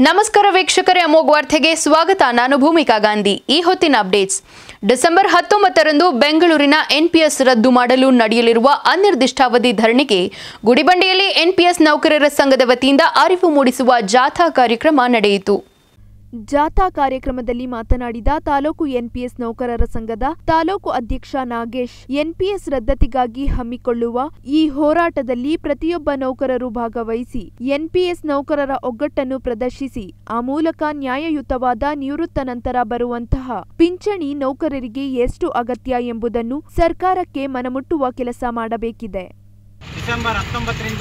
ನಮಸ್ಕಾರ ವೀಕ್ಷಕರೇ ಅಮೋಘ್ ವಾರ್ತೆಗೆ ಸ್ವಾಗತ ನಾನು ಭೂಮಿಕಾ ಗಾಂಧಿ ಈ ಹೊತ್ತಿನ ಅಪ್ಡೇಟ್ಸ್ ಡಿಸೆಂಬರ್ ಹತ್ತೊಂಬತ್ತರಂದು ಬೆಂಗಳೂರಿನ ಎನ್ಪಿಎಸ್ ರದ್ದು ಮಾಡಲು ನಡೆಯಲಿರುವ ಅನಿರ್ದಿಷ್ಟಾವಧಿ ಧರಣಿಗೆ ಗುಡಿಬಂಡೆಯಲ್ಲಿ ಎನ್ಪಿಎಸ್ ನೌಕರರ ಸಂಘದ ವತಿಯಿಂದ ಅರಿವು ಮೂಡಿಸುವ ಜಾಥಾ ಕಾರ್ಯಕ್ರಮ ನಡೆಯಿತು ಜಾಥಾ ಕಾರ್ಯಕ್ರಮದಲ್ಲಿ ಮಾತನಾಡಿದ ತಾಲೂಕು ಎನ್ಪಿಎಸ್ ನೌಕರರ ಸಂಘದ ತಾಲೂಕು ಅಧ್ಯಕ್ಷ ನಾಗೇಶ್ ಎನ್ಪಿಎಸ್ ರದ್ದತಿಗಾಗಿ ಹಮ್ಮಿಕೊಳ್ಳುವ ಈ ಹೋರಾಟದಲ್ಲಿ ಪ್ರತಿಯೊಬ್ಬ ನೌಕರರು ಭಾಗವಹಿಸಿ ಎನ್ಪಿಎಸ್ ನೌಕರರ ಒಗ್ಗಟ್ಟನ್ನು ಪ್ರದರ್ಶಿಸಿ ಆ ಮೂಲಕ ನ್ಯಾಯಯುತವಾದ ನಿವೃತ್ತ ನಂತರ ಬರುವಂತಹ ಪಿಂಚಣಿ ನೌಕರರಿಗೆ ಎಷ್ಟು ಅಗತ್ಯ ಎಂಬುದನ್ನು ಸರ್ಕಾರಕ್ಕೆ ಮನಮುಟ್ಟುವ ಕೆಲಸ ಮಾಡಬೇಕಿದೆ ಡಿಸೆಂಬರ್ ಹತ್ತೊಂಬತ್ತರಿಂದ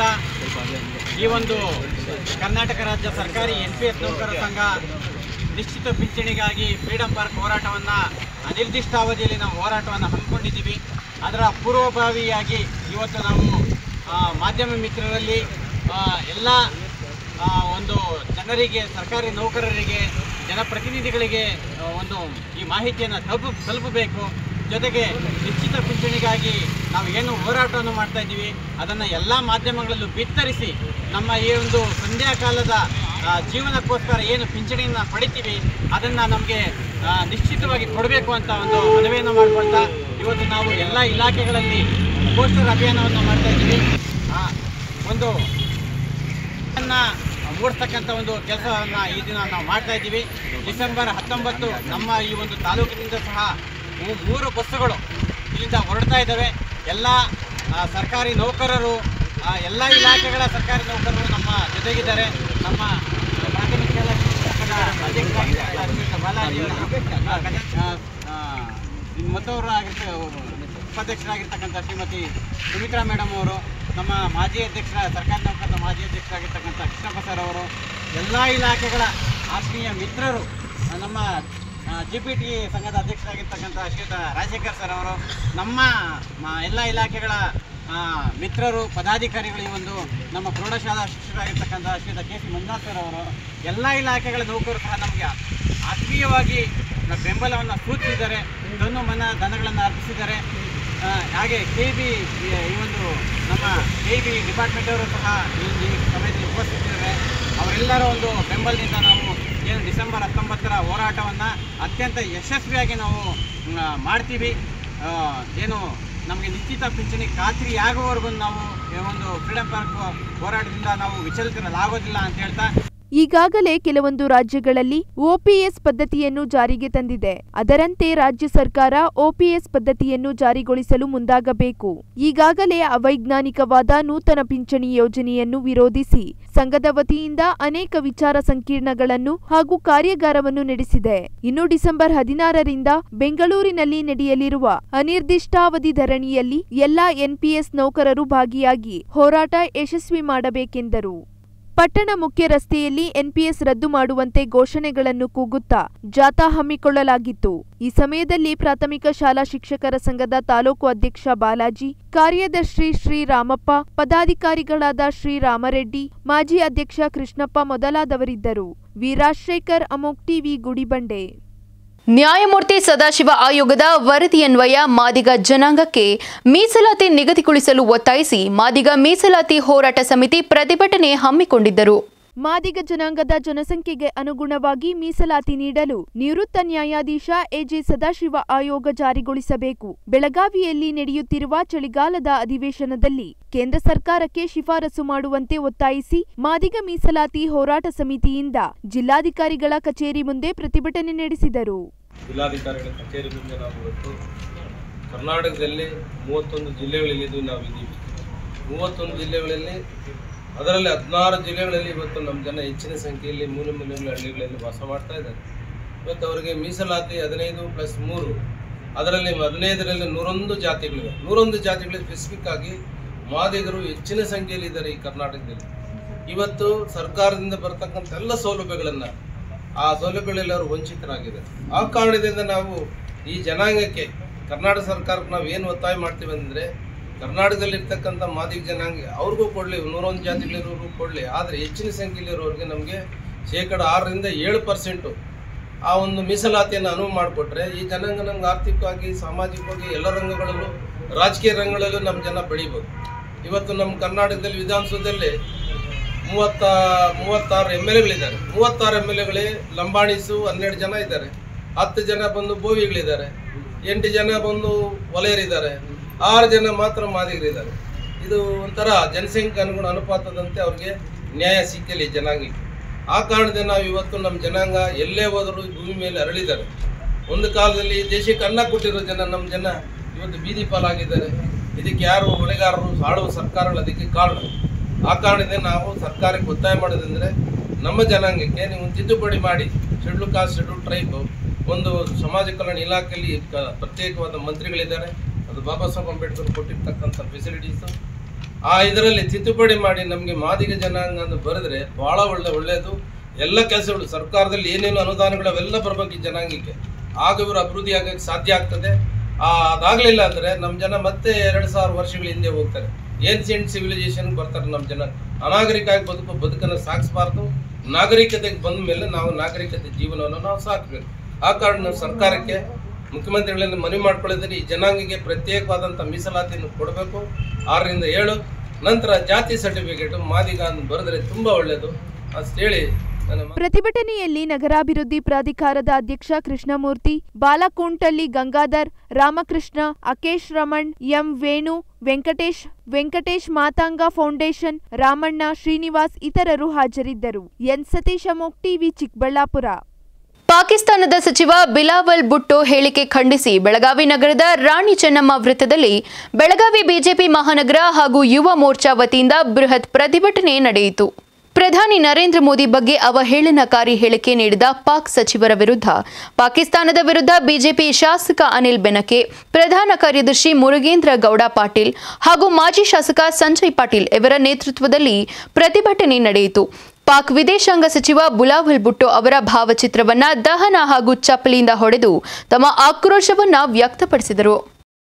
ಈ ಒಂದು ಕರ್ನಾಟಕ ರಾಜ್ಯ ಸರ್ಕಾರಿ ಎನ್ ಪಿ ಎಸ್ ನೌಕರರ ಸಂಘ ನಿಶ್ಚಿತ ಪಿಂಚಣಿಗಾಗಿ ಫ್ರೀಡಂ ಪಾರ್ಕ್ ಹೋರಾಟವನ್ನು ಅನಿರ್ದಿಷ್ಟಾವಧಿಯಲ್ಲಿ ನಾವು ಹೋರಾಟವನ್ನು ಹಮ್ಮಿಕೊಂಡಿದ್ದೀವಿ ಅದರ ಪೂರ್ವಭಾವಿಯಾಗಿ ಇವತ್ತು ನಾವು ಆ, ಮಾಧ್ಯಮ ಮಿತ್ರರಲ್ಲಿ ಆ, ಎಲ್ಲ ಆ, ಒಂದು ಜನರಿಗೆ ಸರ್ಕಾರಿ ನೌಕರರಿಗೆ ಜನಪ್ರತಿನಿಧಿಗಳಿಗೆ ಆ, ಒಂದು ಈ ಮಾಹಿತಿಯನ್ನು ತಲುಪ ತಲುಪಬೇಕು ಜೊತೆಗೆ ನಿಶ್ಚಿತ ಪಿಂಚಣಿಗಾಗಿ ನಾವು ಏನು ಹೋರಾಟವನ್ನು ಮಾಡ್ತಾ ಇದ್ದೀವಿ ಅದನ್ನು ಎಲ್ಲ ಮಾಧ್ಯಮಗಳಲ್ಲೂ ಬಿತ್ತರಿಸಿ ನಮ್ಮ ಈ ಒಂದು ಸಂಧ್ಯಾ ಕಾಲದ ಆ, ಜೀವನಕ್ಕೋಸ್ಕರ ಏನು ಪಿಂಚಣಿಯನ್ನು ಪಡಿತೀವಿ ಅದನ್ನು ನಮಗೆ ನಿಶ್ಚಿತವಾಗಿ ಕೊಡಬೇಕು ಅಂತ ಒಂದು ಮನವಿಯನ್ನು ಮಾಡ್ಕೊಳ್ತಾ ಇವತ್ತು ನಾವು ಎಲ್ಲ ಇಲಾಖೆಗಳಲ್ಲಿ ಪೋಸ್ಟರ್ ಅಭಿಯಾನವನ್ನು ಮಾಡ್ತಾ ಇದ್ದೀವಿ ಆ, ಒಂದು ಅನ್ನ ಮೂಡಿಸ್ತಕ್ಕಂಥ ಒಂದು ಕೆಲಸವನ್ನು ಈ ದಿನ ನಾವು ಮಾಡ್ತಾ ಇದ್ದೀವಿ ಡಿಸೆಂಬರ್ ಹತ್ತೊಂಬತ್ತು ನಮ್ಮ ಈ ಒಂದು ತಾಲೂಕಿನಿಂದ ಸಹ ಮೂ- ಮೂರು ಬಸ್ಸುಗಳು ಇಲ್ಲಿಂದ ಹೊರಡ್ತಾ ಇದ್ದಾವೆ ಎಲ್ಲ ಆ, ಸರ್ಕಾರಿ ನೌಕರರು ಆ, ಎಲ್ಲ ಇಲಾಖೆಗಳ ಸರ್ಕಾರಿ ನೌಕರರು ನಮ್ಮ ಜೊತೆಗಿದ್ದಾರೆ ನಮ್ಮ ಪ್ರಾಥಮಿಕ ಶಾಲಾ ಶಿಕ್ಷಕರ ಅಧ್ಯಕ್ಷರಾಗಿರ್ತಕ್ಕಂಥ ಶ್ರೀಯುತ ಬಾಲಾಜಿ ಅವರು, ಆ, ಗಜ- ಆ, ಆ, ಮತ್ತವರು ಆಗಿರ್ತ ಉಪಾಧ್ಯಕ್ಷರಾಗಿರ್ತಕ್ಕಂಥ ಶ್ರೀಮತಿ ಸುಮಿತ್ರಾ ಮೇಡಮ್ ಅವರು ನಮ್ಮ ಮಾಜಿ ಅಧ್ಯಕ್ಷರ ಸರ್ಕಾರಿ ನೌಕರರ ಮಾಜಿ ಅಧ್ಯಕ್ಷರಾಗಿರ್ತಕ್ಕಂಥ ಕೃಷ್ಣಪ್ಪ ಸರ್ ಅವರು ಎಲ್ಲ ಇಲಾಖೆಗಳ ಆತ್ಮೀಯ ಮಿತ್ರರು ಆ, ನಮ್ಮ ಜಿ ಪಿ ಟಿ ಸಂಘದ ಅಧ್ಯಕ್ಷರಾಗಿರ್ತಕ್ಕಂಥ ಶ್ರೀಯುತ ರಾಜಶೇಖರ್ ಸರ್ ಅವರು ನಮ್ಮ ಮ- ಎಲ್ಲ ಇಲಾಖೆಗಳ ಆ, ಮಿತ್ರರು ಪದಾಧಿಕಾರಿಗಳು ಈ ಒಂದು ನಮ್ಮ ಪ್ರೌಢಶಾಲಾ ಶಿಕ್ಷಕರಾಗಿರ್ತಕ್ಕಂಥ ಶ್ರೀಯುತ ಕೆ ಸಿ ಮಂಜುನಾಥ್ ಸರ್ ಅವರು ಎಲ್ಲ ಇಲಾಖೆಗಳ ನೌಕರರು ಸಹ ನಮಗೆ ಆತ್ಮೀಯವಾಗಿ ಬೆಂಬಲವನ್ನು ಸೂಚಿಸಿದ್ದಾರೆ ತನ್ನು ಮನ ದನಗಳನ್ನು ಅರ್ಪಿಸಿದ್ದಾರೆ ಆ, ಹಾಗೆ ಕೆ ಬಿ ಈ ಒಂದು ನಮ್ಮ ಕೆ ಬಿ ಡಿಪಾರ್ಟ್ಮೆಂಟ್ ಅವರು ಸಹ ಈ ಈ ಸಮಯದಲ್ಲಿ ಉಪಸ್ಥಿತಿದ್ದಾರೆ ಅವರೆಲ್ಲರ ಒಂದು ಬೆಂಬಲದಿಂದ ನಾವು ಏನು ಡಿಸೆಂಬರ್ ಹತ್ತೊಂಬತ್ತರ ಹೋರಾಟವನ್ನು ಅತ್ಯಂತ ಯಶಸ್ವಿಯಾಗಿ ನಾವು ಮ್, ಮಾಡ್ತೀವಿ ಆ, ಏನು ನಮಗೆ ನಿಶ್ಚಿತ ಪಿಂಚಣಿ ಖಾತ್ರಿಯಾಗುವವರೆಗೂ ನಾವು ಈ ಒಂದು ಫ್ರೀಡಂ ಪಾರ್ಕ್ ಹೋರಾಟದಿಂದ ನಾವು ವಿಚಲಿತರಾಗೋದಿಲ್ಲ ಅಂತ ಹೇಳ್ತಾ ಈಗಾಗಲೇ ಕೆಲವೊಂದು ರಾಜ್ಯಗಳಲ್ಲಿ ಒಪಿಎಸ್ ಪದ್ಧತಿಯನ್ನು ಜಾರಿಗೆ ತಂದಿದೆ ಅದರಂತೆ ರಾಜ್ಯ ಸರ್ಕಾರ ಒಪಿಎಸ್ ಪದ್ಧತಿಯನ್ನು ಜಾರಿಗೊಳಿಸಲು ಮುಂದಾಗಬೇಕು ಈಗಾಗಲೇ ಅವೈಜ್ಞಾನಿಕವಾದ ನೂತನ ಪಿಂಚಣಿ ಯೋಜನೆಯನ್ನು ವಿರೋಧಿಸಿ ಸಂಘದ ವತಿಯಿಂದ ಅನೇಕ ವಿಚಾರ ಸಂಕಿರಣಗಳನ್ನು ಹಾಗೂ ಕಾರ್ಯಾಗಾರವನ್ನು ನಡೆಸಿದೆ ಇನ್ನು ಡಿಸೆಂಬರ್ ಹದಿನಾರರಿಂದ ಬೆಂಗಳೂರಿನಲ್ಲಿ ನಡೆಯಲಿರುವ ಅನಿರ್ದಿಷ್ಟಾವಧಿ ಧರಣಿಯಲ್ಲಿ ಎಲ್ಲಾ ಎನ್ಪಿಎಸ್ ನೌಕರರು ಭಾಗಿಯಾಗಿ ಹೋರಾಟ ಯಶಸ್ವಿ ಮಾಡಬೇಕೆಂದರು ಪಟ್ಟಣ ಮುಖ್ಯ ರಸ್ತೆಯಲ್ಲಿ ಎನ್ಪಿಎಸ್ ರದ್ದು ಮಾಡುವಂತೆ ಘೋಷಣೆಗಳನ್ನು ಕೂಗುತ್ತಾ ಜಾಥಾ ಹಮ್ಮಿಕೊಳ್ಳಲಾಗಿತ್ತು ಈ ಸಮಯದಲ್ಲಿ ಪ್ರಾಥಮಿಕ ಶಾಲಾ ಶಿಕ್ಷಕರ ಸಂಘದ ತಾಲೂಕು ಅಧ್ಯಕ್ಷ ಬಾಲಾಜಿ ಕಾರ್ಯದರ್ಶಿ ಶ್ರೀ ರಾಮಪ್ಪ ಪದಾಧಿಕಾರಿಗಳಾದ ಶ್ರೀ ರಾಮರೆಡ್ಡಿ ಮಾಜಿ ಅಧ್ಯಕ್ಷ ಕೃಷ್ಣಪ್ಪ ಮೊದಲಾದವರಿದ್ದರು ವೀರಾಶೇಖರ್ ಅಮೋಕ್ ಟಿವಿ ಗುಡಿಬಂಡೆ ನ್ಯಾಯಮೂರ್ತಿ ಸದಾಶಿವ ಆಯೋಗದ ವರದಿಯನ್ವಯ ಮಾದಿಗ ಜನಾಂಗಕ್ಕೆ ಮೀಸಲಾತಿ ನಿಗದಿಗೊಳಿಸಲು ಒತ್ತಾಯಿಸಿ ಮಾದಿಗ ಮೀಸಲಾತಿ ಹೋರಾಟ ಸಮಿತಿ ಪ್ರತಿಭಟನೆ ಹಮ್ಮಿಕೊಂಡಿದ್ದರು ಮಾದಿಗ ಜನಾಂಗದ ಜನಸಂಖ್ಯೆಗೆ ಅನುಗುಣವಾಗಿ ಮೀಸಲಾತಿ ನೀಡಲು ನಿವೃತ್ತ ನ್ಯಾಯಾಧೀಶ ಎಜೆ ಸದಾಶಿವ ಆಯೋಗ ಜಾರಿಗೊಳಿಸಬೇಕು ಬೆಳಗಾವಿಯಲ್ಲಿ ನಡೆಯುತ್ತಿರುವ ಚಳಿಗಾಲದ ಅಧಿವೇಶನದಲ್ಲಿ ಕೇಂದ್ರ ಸರ್ಕಾರಕ್ಕೆ ಶಿಫಾರಸು ಮಾಡುವಂತೆ ಒತ್ತಾಯಿಸಿ ಮಾದಿಗ ಮೀಸಲಾತಿ ಹೋರಾಟ ಸಮಿತಿಯಿಂದ ಜಿಲ್ಲಾಧಿಕಾರಿಗಳ ಕಚೇರಿ ಮುಂದೆ ಪ್ರತಿಭಟನೆ ನಡೆಸಿದರು ಜಿಲ್ಲಾಧಿಕಾರಿಗಳ ಕಚೇರಿ ಮುಂದೆ ನಾವು ಇವತ್ತು ಕರ್ನಾಟಕದಲ್ಲಿ ಮೂವತ್ತೊಂದು ಜಿಲ್ಲೆಗಳಲ್ಲಿದ್ದು ನಾವಿದ್ದೀವಿ ಮೂವತ್ತೊಂದು ಜಿಲ್ಲೆಗಳಲ್ಲಿ ಅದರಲ್ಲಿ ಹದಿನಾರು ಜಿಲ್ಲೆಗಳಲ್ಲಿ ಇವತ್ತು ನಮ್ಮ ಜನ ಹೆಚ್ಚಿನ ಸಂಖ್ಯೆಯಲ್ಲಿ ಮೂಲೆ ಮೂಲೆಗಳ ಹಳ್ಳಿಗಳಲ್ಲಿ ವಾಸ ಮಾಡ್ತಾ ಇದ್ದಾರೆ ಇವತ್ತು ಅವರಿಗೆ ಮೀಸಲಾತಿ ಹದಿನೈದು ಪ್ಲಸ್ ಮೂರು ಅದರಲ್ಲಿ ಹದಿನೈದರಲ್ಲಿ ನೂರೊಂದು ಜಾತಿಗಳಿವೆ ನೂರೊಂದು ಜಾತಿಗಳಿಗೆ ಸ್ಪೆಸಿಫಿಕ್ ಆಗಿ ಮಾದಿಗರು ಹೆಚ್ಚಿನ ಸಂಖ್ಯೆಯಲ್ಲಿ ಇದ್ದಾರೆ ಈ ಕರ್ನಾಟಕದಲ್ಲಿ ಇವತ್ತು ಸರ್ಕಾರದಿಂದ ಬರ್ತಕ್ಕಂಥ ಎಲ್ಲ ಸೌಲಭ್ಯಗಳನ್ನು ಆ ಸೌಲಭ್ಯಗಳಲ್ಲಿ ಅವರು ವಂಚಿತರಾಗಿದ್ದಾರೆ ಆ ಕಾರಣದಿಂದ ನಾವು ಈ ಜನಾಂಗಕ್ಕೆ ಕರ್ನಾಟಕ ಸರ್ಕಾರಕ್ಕೆ ನಾವು ಏನು ಒತ್ತಾಯ ಮಾಡ್ತೀವಿ ಅಂದರೆ ಕರ್ನಾಟಕದಲ್ಲಿ ಇರ್ತಕ್ಕಂಥ ಮಾದಿಗ ಜನಾಂಗ ಅವ್ರಿಗೂ ಕೊಡಲಿ ನೂರೊಂದು ಜಾತಿಗಳಿರೋರು ಕೊಡಲಿ ಆದರೆ ಹೆಚ್ಚಿನ ಸಂಖ್ಯೆಯಲ್ಲಿರೋರಿಗೆ ನಮಗೆ ಶೇಕಡ ಆರರಿಂದ ಏಳು ಪರ್ಸೆಂಟು ಆ ಒಂದು ಮೀಸಲಾತಿಯನ್ನು ಅನುವು ಮಾಡಿಕೊಟ್ರೆ ಈ ಜನಾಂಗ ನಮ್ಗೆ ಆರ್ಥಿಕವಾಗಿ ಸಾಮಾಜಿಕವಾಗಿ ಎಲ್ಲ ರಂಗಗಳಲ್ಲೂ ರಾಜಕೀಯ ರಂಗಗಳಲ್ಲೂ ನಮ್ಮ ಜನ ಬೆಳಿಬೋದು ಇವತ್ತು ನಮ್ಮ ಕರ್ನಾಟಕದಲ್ಲಿ ವಿಧಾನಸೌಧದಲ್ಲಿ ಮೂವತ್ತ ಮೂವತ್ತಾರು ಎಮ್ ಎಲ್ ಎಗಳಿದ್ದಾರೆ ಮೂವತ್ತಾರು ಎಮ್ ಎಲ್ ಎಗಳೇ ಲಂಬಾಣಿಸು ಹನ್ನೆರಡು ಜನ ಇದ್ದಾರೆ ಹತ್ತು ಜನ ಬಂದು ಬೋವಿಗಳಿದ್ದಾರೆ ಎಂಟು ಜನ ಬಂದು ವಲಯರಿದ್ದಾರೆ ಆರು ಜನ ಮಾತ್ರ ಮಾದಿಗರಿದ್ದಾರೆ ಇದು ಒಂಥರ ಜನಸಂಖ್ಯೆ ಅನುಗುಣ ಅನುಪಾತದಂತೆ ಅವ್ರಿಗೆ ನ್ಯಾಯ ಸಿಕ್ಕಿಲ್ಲ ಈ ಜನಾಂಗಕ್ಕೆ ಆ ಕಾರಣದಿಂದ ನಾವು ಇವತ್ತು ನಮ್ಮ ಜನಾಂಗ ಎಲ್ಲೇ ಹೋದರೂ ಈ ಭೂಮಿ ಮೇಲೆ ಅರಳಿದ್ದಾರೆ ಒಂದು ಕಾಲದಲ್ಲಿ ದೇಶಕ್ಕೆ ಅನ್ನ ಕೊಟ್ಟಿರೋ ಜನ ನಮ್ಮ ಜನ ಇವತ್ತು ಬೀದಿ ಪಾಲಾಗಿದ್ದಾರೆ ಇದಕ್ಕೆ ಯಾರು ಹೊಣೆಗಾರರು ಆಳುವ ಸರ್ಕಾರಗಳು ಅದಕ್ಕೆ ಕಾರಣ ಆ ಕಾರಣದಿಂದ ನಾವು ಸರ್ಕಾರಕ್ಕೆ ಒತ್ತಾಯ ಮಾಡೋದಂದ್ರೆ ನಮ್ಮ ಜನಾಂಗಕ್ಕೆ ನೀವು ಒಂದು ತಿದ್ದುಪಡಿ ಮಾಡಿ ಶೆಡ್ಯೂಲ್ ಕಾಸ್ಟ್ ಶೆಡ್ಯೂಲ್ ಟ್ರೈಬ್ ಒಂದು ಸಮಾಜ ಕಲ್ಯಾಣ ಇಲಾಖೆಯಲ್ಲಿ ಕ- ಪ್ರತ್ಯೇಕವಾದ ಮಂತ್ರಿಗಳಿದ್ದಾರೆ ಅದು ಬಾಬಾ ಸಾಹೇಬ್ ಅಂಬೇಡ್ಕರ್ ಕೊಟ್ಟಿರ್ತಕ್ಕಂಥ ಫೆಸಿಲಿಟೀಸು ಆ ಇದರಲ್ಲಿ ತಿದ್ದುಪಡಿ ಮಾಡಿ ನಮಗೆ ಮಾದಿಗ ಜನಾಂಗ ಅಂತ ಬರೆದ್ರೆ ಬಹಳ ಒಳ್ಳೆ ಒಳ್ಳೆಯದು ಎಲ್ಲ ಕೆಲಸಗಳು ಸರ್ಕಾರದಲ್ಲಿ ಏನೇನು ಅನುದಾನಗಳು ಅವೆಲ್ಲ ಬರ್ಬೇಕು ಈ ಜನಾಂಗಕ್ಕೆ ಆಗ ಇವರು ಅಭಿವೃದ್ಧಿ ಆಗಕ್ಕೆ ಸಾಧ್ಯ ಆಗ್ತದೆ ಆ ಅದಾಗಲಿಲ್ಲ ಅಂದರೆ ನಮ್ಮ ಜನ ಮತ್ತೆ ಎರಡು ಸಾವಿರ ವರ್ಷಗಳ ಹಿಂದೆ ಹೋಗ್ತಾರೆ ಏನ್ಸಿಯಂಟ್ ಸಿವಿಲೈಸೇಷನ್ ಬರ್ತಾರೆ ನಮ್ಮ ಜನ ಅನಾಗರಿಕ ಆಗಿ ಬದುಕು ಬದುಕನ್ನು ಸಾಗಿಸಬಾರ್ದು ನಾಗರಿಕತೆಗೆ ಬಂದ ಮೇಲೆ ನಾವು ನಾಗರಿಕತೆ ಜೀವನವನ್ನು ನಾವು ಸಾಕಬೇಕು ಆ ಕಾರಣ ನಾವು ಸರ್ಕಾರಕ್ಕೆ ಮುಖ್ಯಮಂತ್ರಿಗಳಿಂದ ಮನವಿ ಮಾಡ್ಕೊಳ್ಳಿದ್ರೆ ಈ ಜನಾಂಗಕ್ಕೆ ಪ್ರತ್ಯೇಕವಾದಂಥ ಮೀಸಲಾತಿಯನ್ನು ಕೊಡಬೇಕು ಆರರಿಂದ ಏಳು ನಂತರ ಜಾತಿ ಸರ್ಟಿಫಿಕೇಟ್ ಮಾದಿಗ ಅಂತ ಬರೆದ್ರೆ ತುಂಬ ಒಳ್ಳೆಯದು ಅಷ್ಟು ಹೇಳಿ ನನ್ನ ಮಾತು- ಪ್ರತಿಭಟನೆಯಲ್ಲಿ ನಗರಾಭಿವೃದ್ಧಿ ಪ್ರಾಧಿಕಾರದ ಅಧ್ಯಕ್ಷ ಕೃಷ್ಣಮೂರ್ತಿ ಬಾಲಕುಂಟಲ್ಲಿ ಗಂಗಾಧರ್ ರಾಮಕೃಷ್ಣ ಅಕೇಶ್ ರಮಣ್ ಎಂ ವೇಣು ವೆಂಕಟೇಶ್ ವೆಂಕಟೇಶ್ ಮಾತಾಂಗ ಫೌಂಡೇಶನ್ ರಾಮಣ್ಣ ಶ್ರೀನಿವಾಸ್ ಇತರರು ಹಾಜರಿದ್ದರು ಎನ್ ಸತೀಶ ಮೋಕ್ ಟಿವಿ ಚಿಕ್ಕಬಳ್ಳಾಪುರ ಪಾಕಿಸ್ತಾನದ ಸಚಿವ ಬಿಲಾವಲ್ ಭುಟ್ಟೋ ಹೇಳಿಕೆ ಖಂಡಿಸಿ ಬೆಳಗಾವಿ ನಗರದ ರಾಣಿ ಚೆನ್ನಮ್ಮ ವೃತ್ತದಲ್ಲಿ ಬೆಳಗಾವಿ ಬಿಜೆಪಿ ಮಹಾನಗರ ಹಾಗೂ ಯುವ ಮೋರ್ಚಾ ವತಿಯಿಂದ ಬೃಹತ್ ಪ್ರತಿಭಟನೆ ನಡೆಯಿತು ಪ್ರಧಾನಿ ನರೇಂದ್ರ ಮೋದಿ ಬಗ್ಗೆ ಅವಹೇಳನಕಾರಿ ಹೇಳಿಕೆ ನೀಡಿದ ಪಾಕ್ ಸಚಿವರ ವಿರುದ್ಧ ಪಾಕಿಸ್ತಾನದ ವಿರುದ್ಧ ಬಿಜೆಪಿ ಶಾಸಕ ಅನಿಲ್ ಬೆನಕೆ ಪ್ರಧಾನ ಕಾರ್ಯದರ್ಶಿ ಮುರುಗೇಂದ್ರ ಗೌಡ ಪಾಟೀಲ್ ಹಾಗೂ ಮಾಜಿ ಶಾಸಕ ಸಂಜಯ್ ಪಾಟೀಲ್ ಇವರ ನೇತೃತ್ವದಲ್ಲಿ ಪ್ರತಿಭಟನೆ ನಡೆಯಿತು ಪಾಕ್ ವಿದೇಶಾಂಗ ಸಚಿವ ಬುಲಾವಲ್ ಭುಟ್ಟೋ ಅವರ ಭಾವಚಿತ್ರವನ್ನ ದಹನ ಹಾಗೂ ಚಪ್ಪಲಿಯಿಂದ ಹೊಡೆದು ತಮ್ಮ ಆಕ್ರೋಶವನ್ನ ವ್ಯಕ್ತಪಡಿಸಿದರು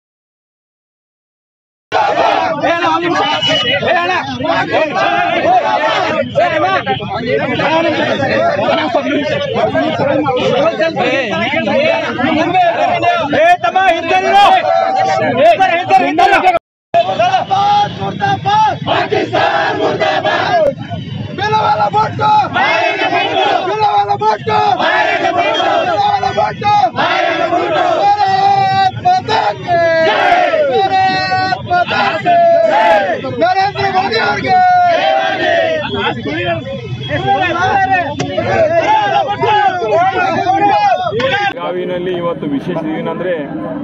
ನರೇಂದ್ರ ಮೋದಿ ಅವ್ರಿಗೆ ಬೆಳಗಾವಿನಲ್ಲಿ ಇವತ್ತು ವಿಶೇಷ ಏನಂದರೆ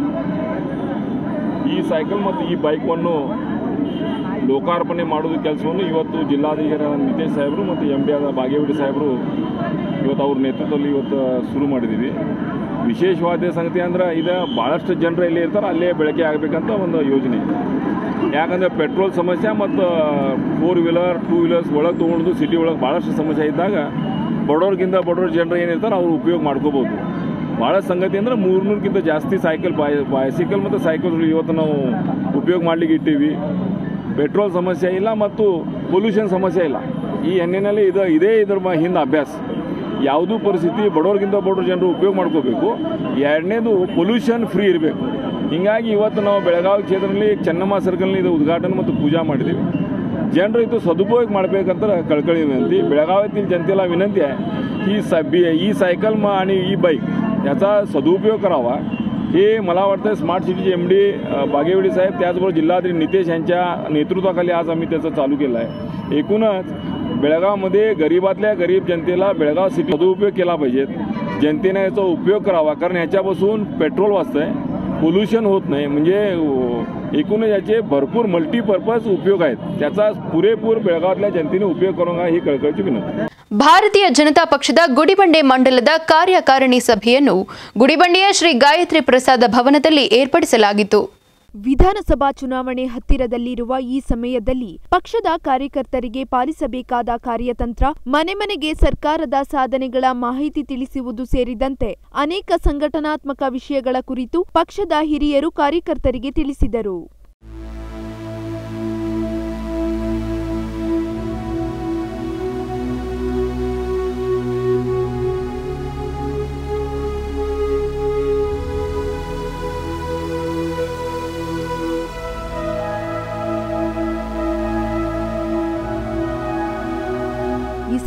ಈ ಸೈಕಲ್ ಮತ್ತು ಈ ಬೈಕನ್ನು ಲೋಕಾರ್ಪಣೆ ಮಾಡೋದು ಕೆಲಸವನ್ನು ಇವತ್ತು ಜಿಲ್ಲಾಧಿಕಾರಿ ನಿತೇಶ್ ಸಾಹೇಬರು ಮತ್ತು ಎಂ ಡಿ ಆದ ಬಾಗೇವಾಡಿ ಸಾಹೇಬರು ಇವತ್ತು ಅವ್ರ ನೇತೃತ್ವದಲ್ಲಿ ಇವತ್ತು ಶುರು ಮಾಡಿದ್ದೀವಿ ವಿಶೇಷವಾದ ಸಂಗತಿ ಅಂದ್ರೆ ಇದು ಭಾಳಷ್ಟು ಜನರು ಎಲ್ಲಿ ಇರ್ತಾರೆ ಅಲ್ಲೇ ಬೆಳಕೆ ಆಗಬೇಕಂತ ಒಂದು ಯೋಜನೆ ಯಾಕಂದರೆ ಪೆಟ್ರೋಲ್ ಸಮಸ್ಯೆ ಮತ್ತು ಫೋರ್ ವೀಲರ್ ಟೂ ವೀಲರ್ಸ್ ಒಳಗೆ ತೊಗೊಂಡು ಸಿಟಿ ಒಳಗೆ ಭಾಳಷ್ಟು ಸಮಸ್ಯೆ ಇದ್ದಾಗ ಬಡವ್ರಿಗಿಂತ ಬಡವ್ರ ಜನರು ಏನಿರ್ತಾರೆ ಅವ್ರು ಉಪಯೋಗ ಮಾಡ್ಕೋಬೋದು ಭಾಳ ಸಂಗತಿ ಅಂದರೆ ಮೂರ್ನೂರಕ್ಕಿಂತ ಜಾಸ್ತಿ ಸೈಕಲ್ ಬಾಯ್ ಬೈಸಿಕಲ್ ಮತ್ತು ಸೈಕಲ್ಗಳು ಇವತ್ತು ನಾವು ಉಪಯೋಗ ಮಾಡ್ಲಿಕ್ಕೆ ಇಟ್ಟೀವಿ ಪೆಟ್ರೋಲ್ ಸಮಸ್ಯೆ ಇಲ್ಲ ಮತ್ತು ಪೊಲ್ಯೂಷನ್ ಸಮಸ್ಯೆ ಇಲ್ಲ ಈ ಎಣ್ಣೆಯಲ್ಲಿ ಇದು ಇದೇ ಇದ್ರ ಮ- ಹಿಂದೆ ಅಭ್ಯಾಸ ಯಾವುದೂ ಪರಿಸ್ಥಿತಿ ಬಡವ್ರಿಗಿಂತ ಬಡವ್ರ ಜನರು ಉಪಯೋಗ ಮಾಡ್ಕೋಬೇಕು ಎರಡನೇದು ಪೊಲ್ಯೂಷನ್ ಫ್ರೀ ಇರಬೇಕು ಹೀಗಾಗಿ ಇವತ್ತು ನಾವು ಬೆಳಗಾವಿ ಕ್ಷೇತ್ರದಲ್ಲಿ ಚೆನ್ನಮ್ಮ ಸರ್ಕಲ್ನ ಇದು ಉದ್ಘಾಟನೆ ಮತ್ತು ಪೂಜಾ ಮಾಡಿದ್ದೀವಿ ಜನರು ಇದು सदुपयोग ಮಾಡಬೇಕಂತ कळकळी विनंती बेळगावातील जनतेला विनंती आहे की सा बी ई सायकल म आणि ई बाईक याचा सदुपयोग करावा हे मला वाटतं स्मार्ट सिटीचे एम डी बागेवाडी साहेब त्याचबरोबर जिल्हाधिकारी नितेश यांच्या नेतृत्वाखाली आज आम्ही त्याचं चालू केलं आहे एकूणच बेळगावमध्ये गरीबातल्या गरीब जनतेला बेळगाव सिटी सदुपयोग केला पाहिजे जनतेने याचा उपयोग करावा कारण ह्याच्यापासून पेट्रोल वाचतं आहे पोल्युशन होत नाही म्हणजे अ, एकूणच याचे भरपूर मल्टीपर्पज उपयोग आहेत त्याचा पुरेपूर बेळगावातल्या जनतेने उपयोग करून घ्या ही कळकळीची विनंती ಭಾರತೀಯ ಜನತಾ ಪಕ್ಷದ ಗುಡಿಬಂಡೆ ಮಂಡಲದ ಕಾರ್ಯಕಾರಿಣಿ ಸಭೆಯನ್ನು ಗುಡಿಬಂಡೆಯ ಶ್ರೀ ಗಾಯತ್ರಿ ಪ್ರಸಾದ ಭವನದಲ್ಲಿ ಏರ್ಪಡಿಸಲಾಗಿತ್ತು ವಿಧಾನಸಭಾ ಚುನಾವಣೆ ಹತ್ತಿರದಲ್ಲಿರುವ ಈ ಸಮಯದಲ್ಲಿ ಪಕ್ಷದ ಕಾರ್ಯಕರ್ತರಿಗೆ ಪಾಲಿಸಬೇಕಾದ ಕಾರ್ಯತಂತ್ರ ಮನೆ ಮನೆಗೆ ಸರ್ಕಾರದ ಸಾಧನೆಗಳ ಮಾಹಿತಿ ತಿಳಿಸುವುದು ಸೇರಿದಂತೆ ಅನೇಕ ಸಂಘಟನಾತ್ಮಕ ವಿಷಯಗಳ ಕುರಿತು ಪಕ್ಷದ ಹಿರಿಯರು ಕಾರ್ಯಕರ್ತರಿಗೆ ತಿಳಿಸಿದರು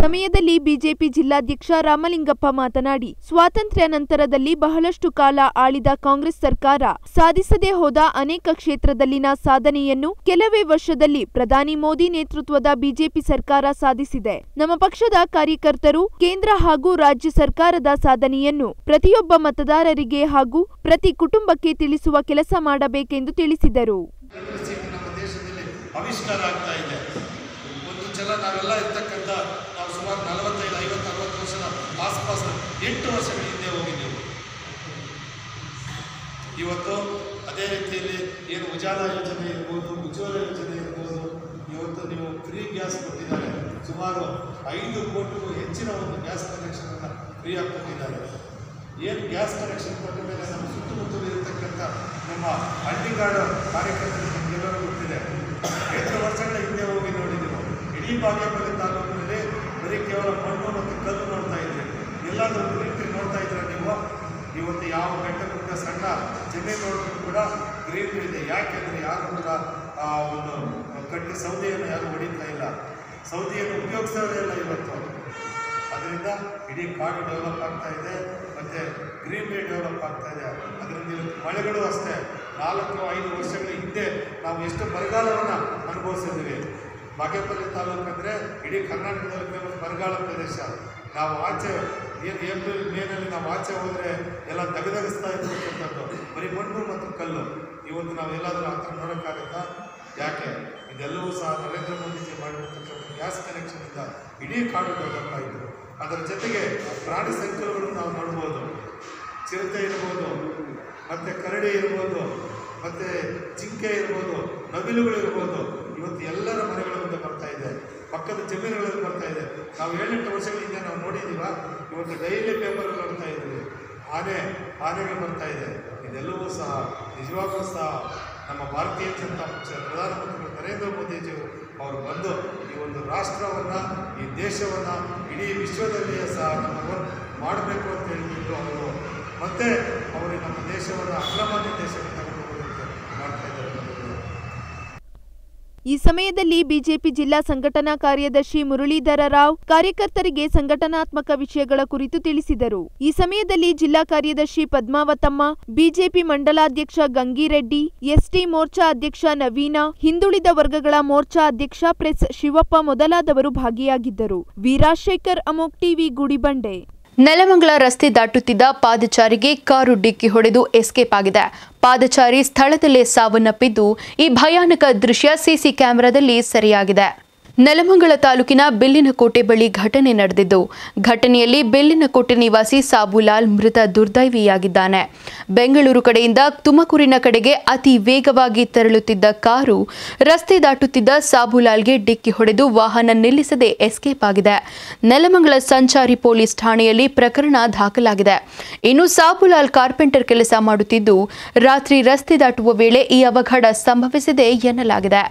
ಸಮಯದಲ್ಲಿ ಬಿಜೆಪಿ ಜಿಲ್ಲಾಧ್ಯಕ್ಷ ರಾಮಲಿಂಗಪ್ಪ ಮಾತನಾಡಿ ಸ್ವಾತಂತ್ರ್ಯ ನಂತರದಲ್ಲಿ ಬಹಳಷ್ಟು ಕಾಲ ಆಳಿದ ಕಾಂಗ್ರೆಸ್ ಸರ್ಕಾರ ಸಾಧಿಸದೇ ಹೋದ ಅನೇಕ ಕ್ಷೇತ್ರದಲ್ಲಿನ ಸಾಧನೆಯನ್ನು ಕೆಲವೇ ವರ್ಷದಲ್ಲಿ ಪ್ರಧಾನಿ ಮೋದಿ ನೇತೃತ್ವದ ಬಿಜೆಪಿ ಸರ್ಕಾರ ಸಾಧಿಸಿದೆ ನಮ್ಮ ಪಕ್ಷದ ಕಾರ್ಯಕರ್ತರು ಕೇಂದ್ರ ಹಾಗೂ ರಾಜ್ಯ ಸರ್ಕಾರದ ಸಾಧನೆಯನ್ನು ಪ್ರತಿಯೊಬ್ಬ ಮತದಾರರಿಗೆ ಹಾಗೂ ಪ್ರತಿ ಕುಟುಂಬಕ್ಕೆ ತಿಳಿಸುವ ಕೆಲಸ ಮಾಡಬೇಕೆಂದು ತಿಳಿಸಿದರು ಸೀಟ್ ನಮ್ಮ ದೇಶದಲ್ಲಿ ಆವಿಷ್ಕಾರ ಆಗ್ತಾ ಇದೆ ಒಂದು ಸಲ ನಾವೆಲ್ಲ ಇರ್ತಕ್ಕಂಥ ನಾವು ಸುಮಾರು ನಲವತ್ತೈದು ಐವತ್ತು ಅರವತ್ತು ವರ್ಷದ ಆಸ್ಪಾಸ್ ಎಂಟು ವರ್ಷಗಳ ಹಿಂದೆ ಹೋಗಿದ್ದೆವು ಇವತ್ತು ಅದೇ ರೀತಿಯಲ್ಲಿ ಏನು ಉಜಾಲ ಯೋಜನೆ ಇರ್ಬೋದು ಉಜ್ವಲ ಯೋಜನೆ ಇರ್ಬೋದು ಇವತ್ತು ನೀವು ಫ್ರೀ ಗ್ಯಾಸ್ ಕೊಟ್ಟಿದ್ದಾರೆ ಸುಮಾರು ಐದು ಕೋಟಿಗೂ ಹೆಚ್ಚಿನ ಒಂದು ಗ್ಯಾಸ್ ಕನೆಕ್ಷನನ್ನು ಫ್ರೀಯಾಗಿ ಕೊಟ್ಟಿದ್ದಾರೆ ಏನು ಗ್ಯಾಸ್ ಕನೆಕ್ಷನ್ ಕೊಟ್ಟ ಮೇಲೆ ನಮ್ಮ ಸುತ್ತಮುತ್ತಲು ಇರತಕ್ಕಂಥ ನಮ್ಮ ಹಳ್ಳಿಗಾಡು ಕಾರ್ಯಕರ್ತರಿಗೆ ನಮಗೆಲ್ಲರೂ ಗೊತ್ತಿದೆ ಎಂಟು ವರ್ಷಗಳ ಹಿಂದೆ ಹೋಗಿ ನೋಡಿ ನೀವು ಇಡೀ ಬಾಗೇಪಲ್ಲಿ ತಾಲೂಕಿನಲ್ಲಿ ಬರೀ ಕೇವಲ ಮಣ್ಣು ಮತ್ತು ಕಲ್ಲು ನೋಡ್ತಾ ಇದ್ರಿ ಎಲ್ಲಾದರೂ ಗ್ರೀನರಿ ನೋಡ್ತಾ ಇದ್ರೆ ನೀವು ಇವತ್ತು ಯಾವ ಬೆಟ್ಟದಿಂದ ಸಣ್ಣ ಜಮೀನು ನೋಡಿದ್ರು ಕೂಡ ಗ್ರೀನರಿ ಇದೆ ಯಾಕೆಂದರೆ ಯಾರು ಕೂಡ ಆ ಒಂದು ಕಟ್ಟಿ ಸೌದೆಯನ್ನು ಯಾರು ಹೊಡಿತಾ ಇಲ್ಲ ಸೌದೆಯನ್ನು ಉಪಯೋಗಿಸೋದೇ ಇಲ್ಲ ಇವತ್ತು ಅದರಿಂದ ಇಡೀ ಕಾಡು ಡೆವಲಪ್ ಆಗ್ತಾ ಇದೆ ಮತ್ತು ಗ್ರೀನರಿ ಡೆವಲಪ್ ಆಗ್ತಾ ಇದೆ ಅದರಿಂದ ಇವತ್ತು ಮಳೆಗಳು ಅಷ್ಟೇ ನಾಲ್ಕು ಐದು ವರ್ಷಗಳ ಹಿಂದೆ ನಾವು ಎಷ್ಟು ಬರಗಾಲವನ್ನು ಅನುಭವಿಸಿದ್ದೀವಿ ಬಾಗೇಪಲ್ಲಿ ತಾಲೂಕು ಅಂದರೆ ಇಡೀ ಕರ್ನಾಟಕದಲ್ಲಿ ಫೇಮಸ್ ಬರಗಾಲ ಪ್ರದೇಶ ನಾವು ಆಚೆ ಏನು ಏಪ್ರಿಲ್ ಮೇನಲ್ಲಿ ನಾವು ಆಚೆ ಹೋದರೆ ಎಲ್ಲ ದಗದಗಿಸ್ತಾ ಇರ್ತಕ್ಕಂಥದ್ದು ಬರೀ ಮಣ್ಣು ಮತ್ತು ಕಲ್ಲು ಇವತ್ತು ನಾವು ಎಲ್ಲಾದರೂ ಆ ಥರ ನೋಡೋಕ್ಕಾಗತ್ತಾ ಯಾಕೆ ಇದೆಲ್ಲವೂ ಸಹ ನರೇಂದ್ರ ಮೋದಿಜಿ ಮಾಡಿರ್ತಕ್ಕಂಥ ಗ್ಯಾಸ್ ಕನೆಕ್ಷನಿಂದ ಇಡೀ ಕಾಡು ಡೆವಲಪ್ ಆಯಿತು ಅದರ ಜೊತೆಗೆ ಪ್ರಾಣಿ ಸಂಕುಲಗಳು ನಾವು ನೋಡ್ಬೋದು ಚಿರತೆ ಇರ್ಬೋದು ಮತ್ತು ಕರಡಿ ಇರ್ಬೋದು ಮತ್ತು ಜಿಂಕೆ ಇರ್ಬೋದು ನವಿಲುಗಳು ಇರ್ಬೋದು ಇವತ್ತು ಎಲ್ಲರ ಮನೆಗಳ ಮುಂದೆ ಬರ್ತಾ ಇದೆ ಪಕ್ಕದ ಜಮೀನುಗಳಲ್ಲಿ ಬರ್ತಾ ಇದೆ ನಾವು ಏಳೆಂಟು ವರ್ಷಗಳ ಹಿಂದೆ ನಾವು ನೋಡಿದ್ದೀವ ಇವತ್ತು ಡೈಲಿ ಪೇಪರ್ ನೋಡ್ತಾ ಇದ್ದೀವಿ ಆನೆ ಆನೆಗಳು ಬರ್ತಾ ಇದೆ ಇದೆಲ್ಲವೂ ಸಹ ನಿಜವಾಗ್ಲೂ ಸಹ ನಮ್ಮ ಭಾರತೀಯ ಜನತಾ ಪಕ್ಷ ಪ್ರಧಾನಮಂತ್ರಿಗಳು ನರೇಂದ್ರ ಮೋದಿಜಿ ಅವರು ಬಂದು ಈ ಒಂದು ರಾಷ್ಟ್ರವನ್ನು ಈ ದೇಶವನ್ನು ಇಡೀ ವಿಶ್ವದಲ್ಲಿಯೇ ಸಹ ನಮ್ಮ ಮಾಡಬೇಕು ಅಂತ ಹೇಳ್ಬಿಟ್ಟು ಅವರು ಮತ್ತೆ ಅವರು ನಮ್ಮ ದೇಶವನ್ನು ಅಗ್ರಮಾನ್ಯ ದೇಶವನ್ನು ತಗೊಂಡು ಹೋಗೋದಕ್ಕೆ ಮಾಡ್ತಾ ಇದ್ದಾರೆ ನಮ್ಮನ್ನು. ಈ ಸಮಯದಲ್ಲಿ ಬಿಜೆಪಿ ಜಿಲ್ಲಾ ಸಂಘಟನಾ ಕಾರ್ಯದರ್ಶಿ ಮುರಳೀಧರ ರಾವ್ ಕಾರ್ಯಕರ್ತರಿಗೆ ಸಂಘಟನಾತ್ಮಕ ವಿಷಯಗಳ ಕುರಿತು ತಿಳಿಸಿದರು ಈ ಸಮಯದಲ್ಲಿ ಜಿಲ್ಲಾ ಕಾರ್ಯದರ್ಶಿ ಪದ್ಮಾವತಮ್ಮ ಬಿಜೆಪಿ ಮಂಡಲಾಧ್ಯಕ್ಷ ಗಂಗಿರೆಡ್ಡಿ ಎಸ್ಟಿ ಮೋರ್ಚಾ ಅಧ್ಯಕ್ಷ ನವೀನ ಹಿಂದುಳಿದ ವರ್ಗಗಳ ಮೋರ್ಚಾ ಅಧ್ಯಕ್ಷ ಪ್ರೆಸ್ ಶಿವಪ್ಪ ಮೊದಲಾದವರು ಭಾಗಿಯಾಗಿದ್ದರು ವೀರಾಶೇಖರ್ ಅಮೋಕ್ ಟಿವಿ ಗುಡಿಬಂಡೆ ನೆಲಮಂಗಲ ರಸ್ತೆ ದಾಟುತ್ತಿದ್ದ ಪಾದಚಾರಿಗೆ ಕಾರು ಡಿಕ್ಕಿ ಹೊಡೆದು ಎಸ್ಕೇಪ್ ಆಗಿದೆ ಪಾದಚಾರಿ ಸ್ಥಳದಲ್ಲೇ ಸಾವನ್ನಪ್ಪಿದ್ದು ಈ ಭಯಾನಕ ದೃಶ್ಯ ಸಿಸಿ ಕ್ಯಾಮೆರಾದಲ್ಲಿ ಸೆರೆಯಾಗಿದೆ ನೆಲಮಂಗಲ ತಾಲೂಕಿನ ಬೆಲ್ಲಿನಕೋಟೆ ಬಳಿ ಘಟನೆ ನಡೆದಿದ್ದು ಘಟನೆಯಲ್ಲಿ ಬೆಲ್ಲಿನಕೋಟೆ ನಿವಾಸಿ ಸಾಬುಲಾಲ್ ಮೃತ ದುರ್ದೈವಿಯಾಗಿದ್ದಾನೆ ಬೆಂಗಳೂರು ಕಡೆಯಿಂದ ತುಮಕೂರಿನ ಕಡೆಗೆ ಅತಿ ವೇಗವಾಗಿ ತೆರಳುತ್ತಿದ್ದ ಕಾರು ರಸ್ತೆ ದಾಟುತ್ತಿದ್ದ ಸಾಬುಲಾಲ್ಗೆ ಡಿಕ್ಕಿ ಹೊಡೆದು ವಾಹನ ನಿಲ್ಲಿಸದೆ ಎಸ್ಕೇಪ್ ಆಗಿದೆ ನೆಲಮಂಗಲ ಸಂಚಾರಿ ಪೊಲೀಸ್ ಠಾಣೆಯಲ್ಲಿ ಪ್ರಕರಣ ದಾಖಲಾಗಿದೆ ಇನ್ನು ಸಾಬುಲಾಲ್ ಕಾರ್ಪೆಂಟರ್ ಕೆಲಸ ಮಾಡುತ್ತಿದ್ದು ರಾತ್ರಿ ರಸ್ತೆ ದಾಟುವ ವೇಳೆ ಈ ಅವಘಡ ಸಂಭವಿಸಿದೆ ಎನ್ನಲಾಗಿದೆ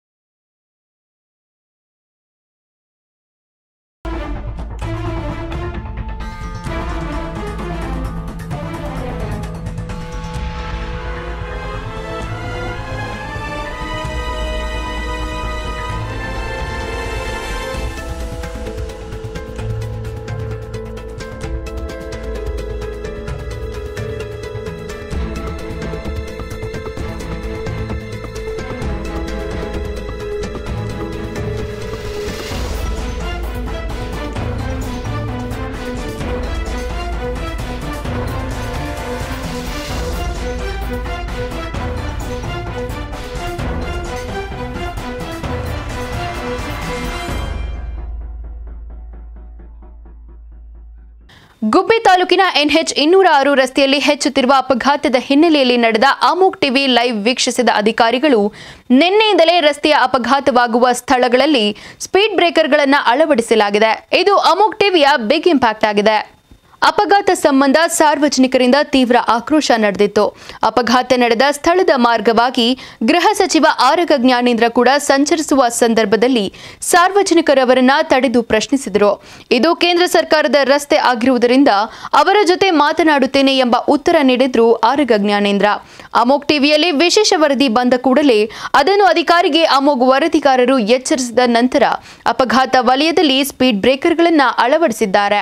ಗುಬ್ಬಿ ತಾಲೂಕಿನ ಎನ್ಎಚ್ ಇನ್ನೂರ ಆರು ರಸ್ತೆಯಲ್ಲಿ ಹೆಚ್ಚುತ್ತಿರುವ ಅಪಘಾತದ ಹಿನ್ನೆಲೆಯಲ್ಲಿ ನಡೆದ ಅಮೋಕ್ ಟಿವಿ ಲೈವ್ ವೀಕ್ಷಿಸಿದ ಅಧಿಕಾರಿಗಳು ನಿನ್ನೆಯಿಂದಲೇ ರಸ್ತೆಯ ಅಪಘಾತವಾಗುವ ಸ್ಥಳಗಳಲ್ಲಿ ಸ್ಪೀಡ್ ಬ್ರೇಕರ್ಗಳನ್ನು ಅಳವಡಿಸಲಾಗಿದೆ ಇದು ಅಮೋಕ್ ಟಿವಿಯ ಬಿಗ್ ಇಂಪ್ಯಾಕ್ಟ್ ಆಗಿದೆ ಅಪಘಾತ ಸಂಬಂಧ ಸಾರ್ವಜನಿಕರಿಂದ ತೀವ್ರ ಆಕ್ರೋಶ ನಡೆದಿತ್ತು ಅಪಘಾತ ನಡೆದ ಸ್ಥಳದ ಮಾರ್ಗವಾಗಿ ಗೃಹ ಸಚಿವ ಆರಗ ಜ್ಞಾನೇಂದ್ರ ಕೂಡ ಸಂಚರಿಸುವ ಸಂದರ್ಭದಲ್ಲಿ ಸಾರ್ವಜನಿಕರವರನ್ನ ತಡೆದು ಪ್ರಶ್ನಿಸಿದರು ಇದು ಕೇಂದ್ರ ಸರ್ಕಾರದ ರಸ್ತೆ ಆಗಿರುವುದರಿಂದ ಅವರ ಜೊತೆ ಮಾತನಾಡುತ್ತೇನೆ ಎಂಬ ಉತ್ತರ ನೀಡಿದ್ರು ಆರಗ ಜ್ಞಾನೇಂದ್ರ ಅಮೋಕ್ ಟಿವಿಯಲ್ಲಿ ವಿಶೇಷ ವರದಿ ಬಂದ ಕೂಡಲೇ ಅದನ್ನು ಅಧಿಕಾರಿಗೆ ಅಮೋಘ್ ವರದಿಗಾರರು ಎಚ್ಚರಿಸಿದ ನಂತರ ಅಪಘಾತ ವಲಯದಲ್ಲಿ ಸ್ಪೀಡ್ ಬ್ರೇಕರ್ಗಳನ್ನು ಅಳವಡಿಸಿದ್ದಾರೆ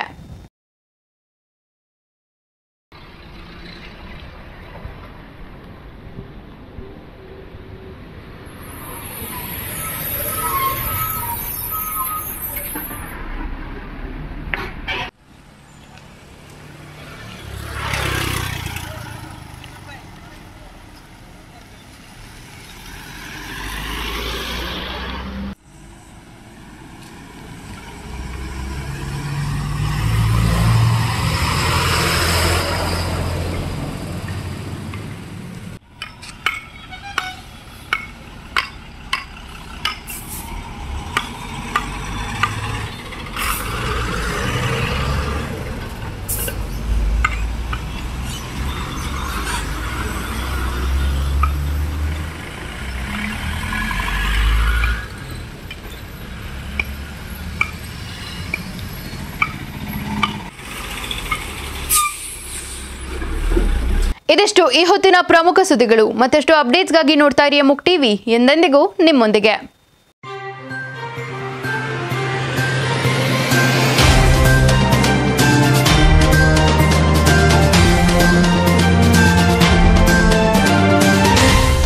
ಇದಿಷ್ಟು ಈ ಹೊತ್ತಿನ ಪ್ರಮುಖ ಸುದ್ದಿಗಳು ಮತ್ತಷ್ಟು ಅಪ್ಡೇಟ್ಸ್ಗಾಗಿ ನೋಡ್ತಾ ಇರಿ ಮುಕ್ ಟಿವಿ ಎಂದೆಂದಿಗೂ ನಿಮ್ಮೊಂದಿಗೆ